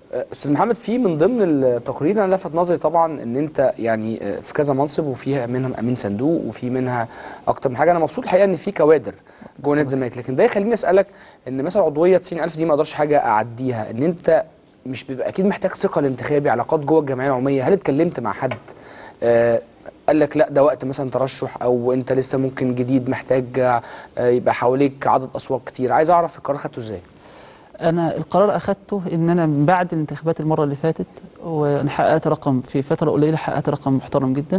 آه، استاذ محمد في من ضمن التقرير انا لفت نظري طبعا ان انت يعني آه، في كذا منصب وفيها منهم امين صندوق وفي منها اكتر من حاجه انا مبسوط الحقيقه ان في كوادر جوه نادي الزمالك لكن ده يخليني اسالك ان مثلا عضويه 90000 دي ما اقدرش حاجه اعديها ان انت مش بيبقى اكيد محتاج ثقل انتخابي علاقات جوه الجمعيه العموميه هل اتكلمت مع حد آه، قال لك لا ده وقت مثلا ترشح او انت لسه ممكن جديد محتاج آه، يبقى حواليك عدد اصوات كتير عايز اعرف القرار خدته ازاي انا القرار اخذته ان انا من بعد الانتخابات المره اللي فاتت وانا حققت رقم في فتره قليله حققت رقم محترم جدا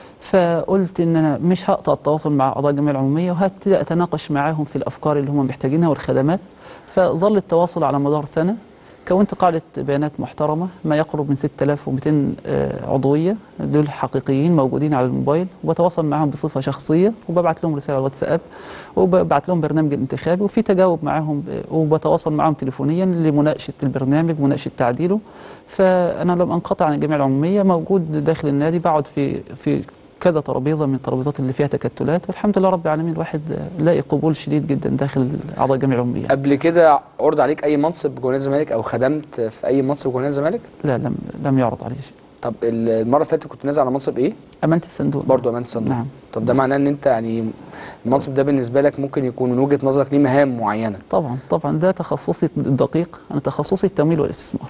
فقلت ان انا مش هقطع التواصل مع اعضاء الجمعيه العموميه وهبتدي اتناقش معاهم في الافكار اللي هم محتاجينها والخدمات فظل التواصل على مدار سنه كونت قاعدة بيانات محترمة ما يقرب من 6200 آه، عضوية دول حقيقيين موجودين على الموبايل وبتواصل معهم بصفة شخصية وببعت لهم رسالة على الواتساب وببعت لهم برنامج الانتخابي وفي تجاوب معهم ب- وبتواصل معهم تليفونيا لمناقشة البرنامج مناقشة تعديله فأنا لم أنقطع عن الجمعية العمومية موجود داخل النادي بقعد في في كذا ترابيزه من الترابيزات اللي فيها تكتلات والحمد لله رب العالمين الواحد لاقي قبول شديد جدا داخل اعضاء الجمعيه العموميه قبل كده عرض عليك اي منصب جوه نادي الزمالك او خدمت في اي منصب جوه نادي الزمالك لا لم لم يعرض عليه شيء طب ال- المره اللي فاتت كنت نازل على منصب ايه امانه الصندوق برضه امانه الصندوق نعم طب ده معناه ان انت يعني المنصب ده بالنسبه لك ممكن يكون من وجهه نظرك ليه مهام معينه طبعا طبعا ده تخصصي الدقيق انا تخصصي التمويل والاستثمار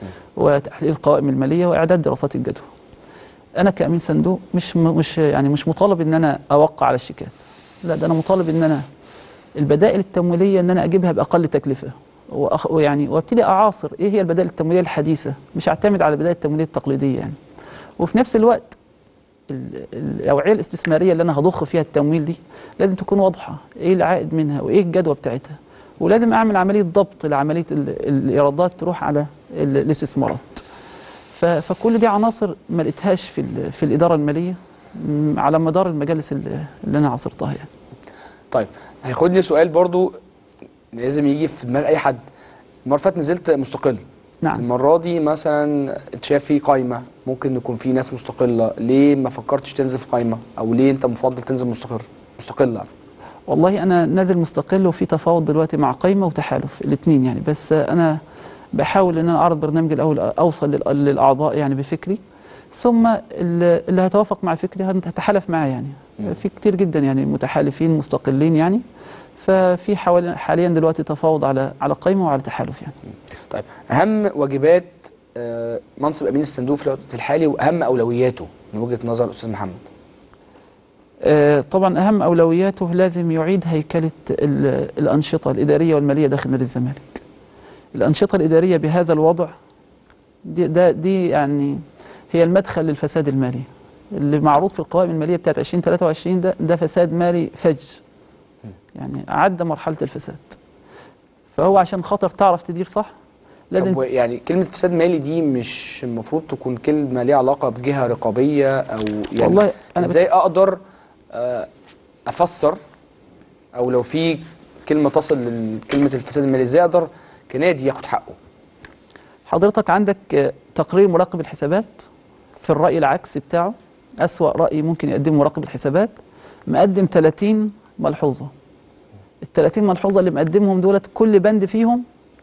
وتحليل القوائم الماليه واعداد دراسات الجدوى انا كامين صندوق مش م- مش يعني مش مطالب ان انا اوقع على الشيكات لا ده انا مطالب ان انا البدائل التمويليه ان انا اجيبها باقل تكلفه وأخ ويعني وابتدي اعاصر ايه هي البدائل التمويليه الحديثه مش اعتمد على البدائل التمويليه التقليديه يعني وفي نفس الوقت ال- الاوعيه الاستثماريه اللي انا هضخ فيها التمويل دي لازم تكون واضحه ايه العائد منها وايه الجدوى بتاعتها ولازم اعمل عمليه ضبط لعمليه ال- الايرادات تروح على ال- الاستثمارات ف- فكل دي عناصر ما لقيتهاش في ال- في الاداره الماليه م- على مدار المجالس اللي اللي انا عاصرتها يعني طيب هياخدني سؤال برضه لازم يجي في دماغ اي حد المره اللي فاتت نزلت مستقل نعم المره دي مثلا اتشاف في قايمه ممكن يكون في ناس مستقله ليه ما فكرتش تنزل في قايمه او ليه انت مفضل تنزل مستقر مستقل عفوا والله انا نازل مستقل وفي تفاوض دلوقتي مع قايمه وتحالف الاثنين يعني بس انا بحاول ان انا اعرض برنامج الاول اوصل لل- للاعضاء يعني بفكري ثم اللي اللي هيتوافق مع فكري هتحالف معاه يعني مم. في كتير جدا يعني متحالفين مستقلين يعني ففي حوالي حاليا دلوقتي تفاوض على على قايمه وعلى تحالف يعني طيب اهم واجبات آه، منصب امين الصندوق في الوقت الحالي واهم اولوياته من وجهه نظر الاستاذ محمد آه، طبعا اهم اولوياته لازم يعيد هيكله ال- الانشطه الاداريه والماليه داخل نادي الزمالك. الانشطه الاداريه بهذا الوضع دي ده دي يعني هي المدخل للفساد المالي اللي معروض في القوائم الماليه بتاعت 2023 ده ده فساد مالي فج يعني عدى مرحله الفساد. فهو عشان خاطر تعرف تدير صح لازم طب يعني كلمه فساد مالي دي مش المفروض تكون كلمه ليها علاقه بجهه رقابيه او يعني والله انا بت- ازاي اقدر آه، افسر او لو في كلمه تصل لكلمه الفساد المالي ازاي اقدر كنادي ياخد حقه حضرتك عندك آه، تقرير مراقب الحسابات في الرأي العكسي بتاعه أسوأ رأي ممكن يقدمه مراقب الحسابات مقدم 30 ملحوظة ال 30 ملحوظة اللي مقدمهم دولت كل بند فيهم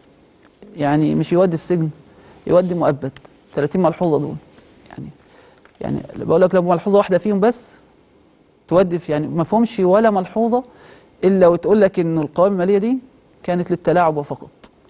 يعني مش يودي السجن يودي مؤبد 30 ملحوظة دول يعني يعني بقول لك لو ملحوظة واحدة فيهم بس تودي في يعني ما فيهمش ولا ملحوظة إلا وتقول لك إن القوائم المالية دي كانت للتلاعب وفقط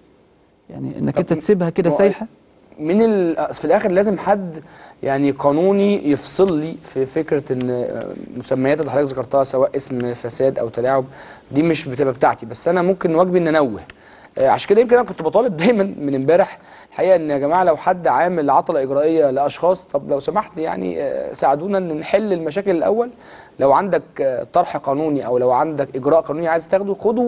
يعني انك طب انت تسيبها كده ما هو سايحه من ال... في الاخر لازم حد يعني قانوني يفصل لي في فكره ان آه، مسميات اللي حضرتك ذكرتها سواء اسم فساد او تلاعب دي مش بتبقى بتاعتي بس انا ممكن واجبي ان انوه آه، عشان كده يمكن انا كنت بطالب دايما من امبارح الحقيقه ان يا جماعه لو حد عامل عطله اجرائيه لاشخاص طب لو سمحت يعني آه، ساعدونا ان نحل المشاكل الاول لو عندك آه، طرح قانوني او لو عندك اجراء قانوني عايز تاخده خده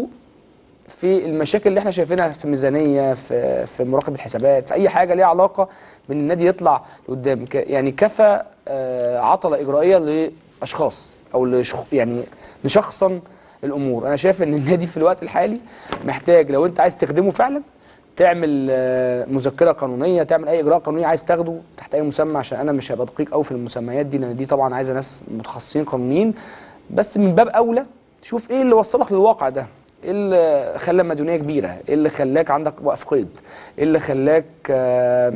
في المشاكل اللي احنا شايفينها في ميزانيه في في مراقب الحسابات في اي حاجه ليها علاقه بان النادي يطلع لقدام ك- يعني كفى آه، عطله اجرائيه لاشخاص او لشخ يعني نشخصن الامور انا شايف ان النادي في الوقت الحالي محتاج لو انت عايز تخدمه فعلا تعمل آه، مذكره قانونيه تعمل اي اجراء قانوني عايز تاخده تحت اي مسمى عشان انا مش هبقى دقيق قوي في المسميات دي لان دي طبعا عايزه ناس متخصصين قانونيين بس من باب اولى تشوف ايه اللي وصلك للواقع ده ايه اللي خلى مديونيه كبيره ايه اللي خلاك عندك وقف قيد ايه اللي خلاك آه،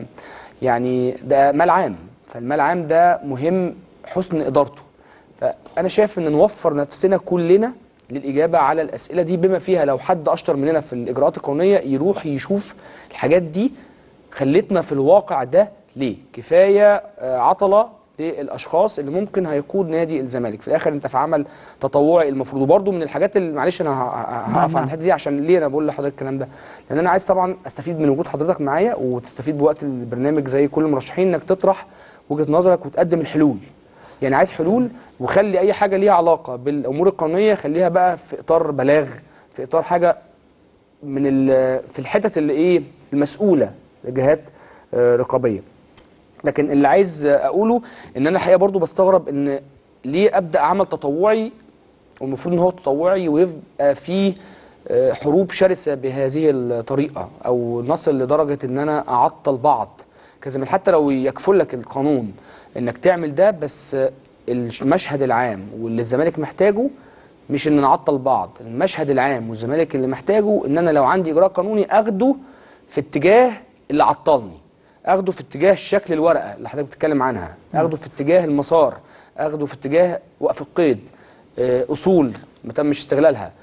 يعني ده مال عام فالمال العام ده مهم حسن ادارته فانا شايف ان نوفر نفسنا كلنا للاجابه على الاسئله دي بما فيها لو حد اشطر مننا في الاجراءات القانونيه يروح يشوف الحاجات دي خلتنا في الواقع ده ليه كفايه آه، عطله للاشخاص اللي ممكن هيقود نادي الزمالك في الاخر انت في عمل تطوعي المفروض وبرده من الحاجات اللي معلش انا ه- ه- نعم، هقف نعم. عند الحته دي عشان ليه انا بقول لحضرتك الكلام ده لان انا عايز طبعا استفيد من وجود حضرتك معايا وتستفيد بوقت البرنامج زي كل المرشحين انك تطرح وجهه نظرك وتقدم الحلول يعني عايز حلول وخلي اي حاجه ليها علاقه بالامور القانونيه خليها بقى في اطار بلاغ في اطار حاجه من ال- في الحتت اللي ايه المسؤوله لجهات آه، رقابيه لكن اللي عايز اقوله ان انا الحقيقه برضو بستغرب ان ليه ابدا عمل تطوعي والمفروض ان هو تطوعي ويبقى فيه آه، حروب شرسه بهذه الطريقه او نصل لدرجه ان انا اعطل بعض كذا من حتى لو يكفل لك القانون انك تعمل ده بس آه، المشهد العام واللي الزمالك محتاجه مش ان نعطل بعض المشهد العام والزمالك اللي محتاجه ان انا لو عندي اجراء قانوني اخده في اتجاه اللي عطلني اخده في اتجاه شكل الورقه اللي حضرتك بتتكلم عنها اخده في اتجاه المسار اخده في اتجاه وقف القيد آه، اصول ما تمش استغلالها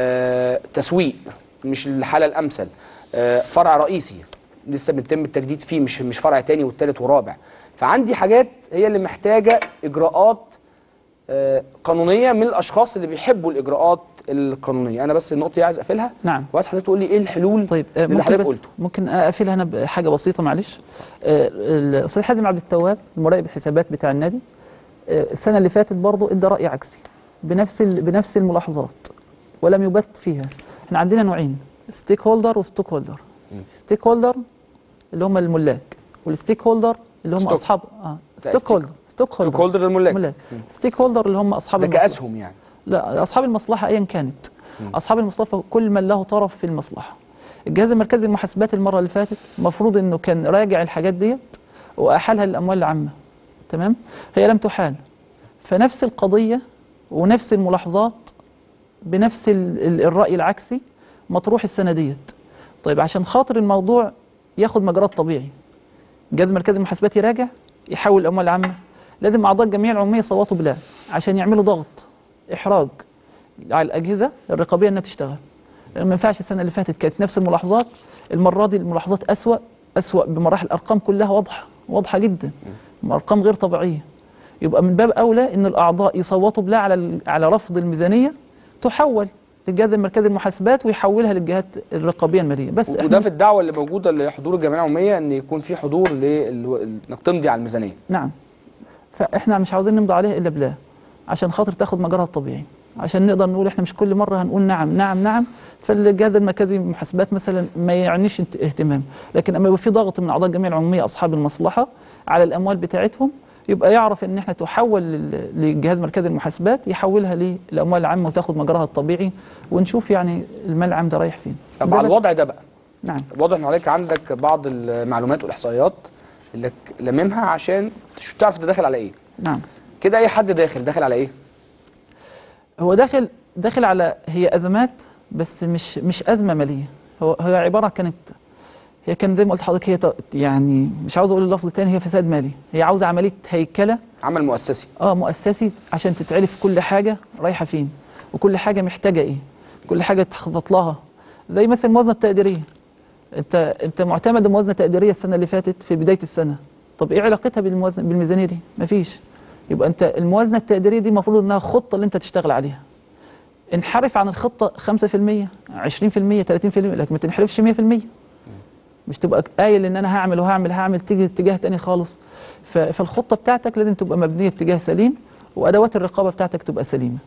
آه، تسويق مش الحاله الامثل آه، فرع رئيسي لسه بيتم التجديد فيه مش مش فرع تاني والتالت ورابع فعندي حاجات هي اللي محتاجه اجراءات آه، قانونيه من الاشخاص اللي بيحبوا الاجراءات القانونيه انا بس النقطه دي عايز اقفلها نعم وعايز حضرتك تقول لي ايه الحلول طيب آه، اللي ممكن حضرتك بس قلته ممكن اقفلها انا بحاجه بسيطه معلش آه، الاستاذ حازم عبد التواب المراقب الحسابات بتاع النادي آه، السنه اللي فاتت برضه ادى راي عكسي بنفس ال- بنفس الملاحظات ولم يبت فيها احنا عندنا نوعين ستيك هولدر وستوك هولدر ستيك هولدر اللي هم الملاك والستيك هولدر اللي هم ستوك. اصحاب اه لا، ستوك ستيك. هولدر ستوك ستوك هولدر هولدر الملاك ملاك ستيك هولدر اللي هم اصحاب ده المصلحة. كاسهم يعني لا اصحاب المصلحه ايا كانت اصحاب المصلحه كل من له طرف في المصلحه الجهاز المركزي للمحاسبات المره اللي فاتت المفروض انه كان راجع الحاجات ديت واحالها للاموال العامه تمام هي لم تحال فنفس القضيه ونفس الملاحظات بنفس ال- ال- الراي العكسي مطروح السنه ديت طيب عشان خاطر الموضوع ياخد مجراه طبيعي الجهاز المركزي للمحاسبات يراجع يحول الاموال العامه لازم اعضاء الجمعيه العموميه يصوتوا بلا عشان يعملوا ضغط احراج على الاجهزه الرقابيه انها تشتغل لأن ما ينفعش السنه اللي فاتت كانت نفس الملاحظات المره دي الملاحظات اسوا اسوا بمراحل الارقام كلها واضحه واضحه جدا ارقام غير طبيعيه يبقى من باب اولى ان الاعضاء يصوتوا بلا على ال- على رفض الميزانيه تحول للجهاز المركزي للمحاسبات ويحولها للجهات الرقابيه الماليه بس وده احنا في الدعوه اللي موجوده لحضور الجمعيه العموميه ان يكون في حضور لل- انك تمضي على الميزانيه نعم فاحنا مش عاوزين نمضي عليها الا بلا عشان خاطر تاخد مجراها الطبيعي عشان نقدر نقول احنا مش كل مره هنقول نعم نعم نعم فالجهاز المركزي للمحاسبات مثلا ما يعنيش انت- اهتمام لكن اما يبقى في ضغط من اعضاء الجمعيه العموميه اصحاب المصلحه على الاموال بتاعتهم يبقى يعرف ان احنا تحول لل- للجهاز المركزي للمحاسبات يحولها للاموال العامه وتاخد مجراها الطبيعي ونشوف يعني المال العام ده رايح فين طب ده على بس- الوضع ده بقى نعم واضح ان حضرتك عندك بعض المعلومات والاحصائيات اللي لممها عشان تش- تعرف انت داخل على ايه نعم كده اي حد داخل داخل على ايه هو داخل داخل على هي ازمات بس مش مش ازمه ماليه هو هي عباره كانت هي كان زي ما قلت لحضرتك هي ت- يعني مش عاوز اقول اللفظ تاني هي فساد مالي هي عاوزه عمليه هيكله عمل مؤسسي اه مؤسسي عشان تتعرف كل حاجه رايحه فين وكل حاجه محتاجه ايه كل حاجه تخطط لها زي مثلا الموازنه التقديريه انت انت معتمد موازنه تقديريه السنه اللي فاتت في بدايه السنه طب ايه علاقتها بالموازنه بالميزانيه دي مفيش يبقى انت الموازنه التقديريه دي المفروض انها خطه اللي انت تشتغل عليها انحرف عن الخطه 5% 20% 30% لكن ما تنحرفش 100% مش تبقى قايل ان انا هعمل وهعمل هعمل تيجي اتجاه تاني خالص ف- فالخطه بتاعتك لازم تبقى مبنيه اتجاه سليم وادوات الرقابه بتاعتك تبقى سليمه